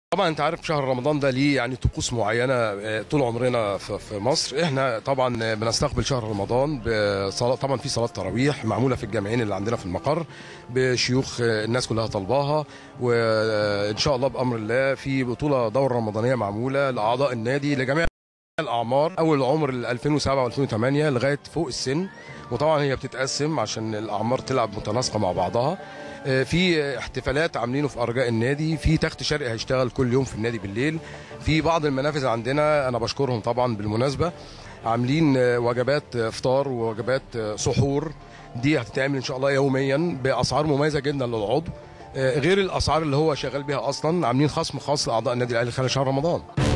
طبعا انت عارف شهر رمضان ده ليه يعني طقوس معينه آه، طول عمرنا في في مصر احنا طبعا بنستقبل شهر رمضان بصلاه طبعا في صلاه تراويح معموله في الجامعين اللي عندنا في المقر بشيوخ آه، الناس كلها طالباها وان شاء الله بامر الله في بطوله دوره رمضانيه معموله لاعضاء النادي لجميع الاعمار اول العمر ال 2007 و2008 لغايه فوق السن وطبعا هي بتتقسم عشان الاعمار تلعب متناسقه مع بعضها آه، في احتفالات عاملينه في ارجاء النادي في تخت شرقي هيشتغل كل يوم في النادي بالليل في بعض المنافذ عندنا انا بشكرهم طبعا بالمناسبه عاملين آه، وجبات آه، افطار ووجبات آه، سحور دي هتتعمل ان شاء الله يوميا باسعار مميزه جدا للعضو آه، غير الاسعار اللي هو شغال بيها اصلا عاملين خصم خاص لاعضاء النادي الاهلي خلال شهر رمضان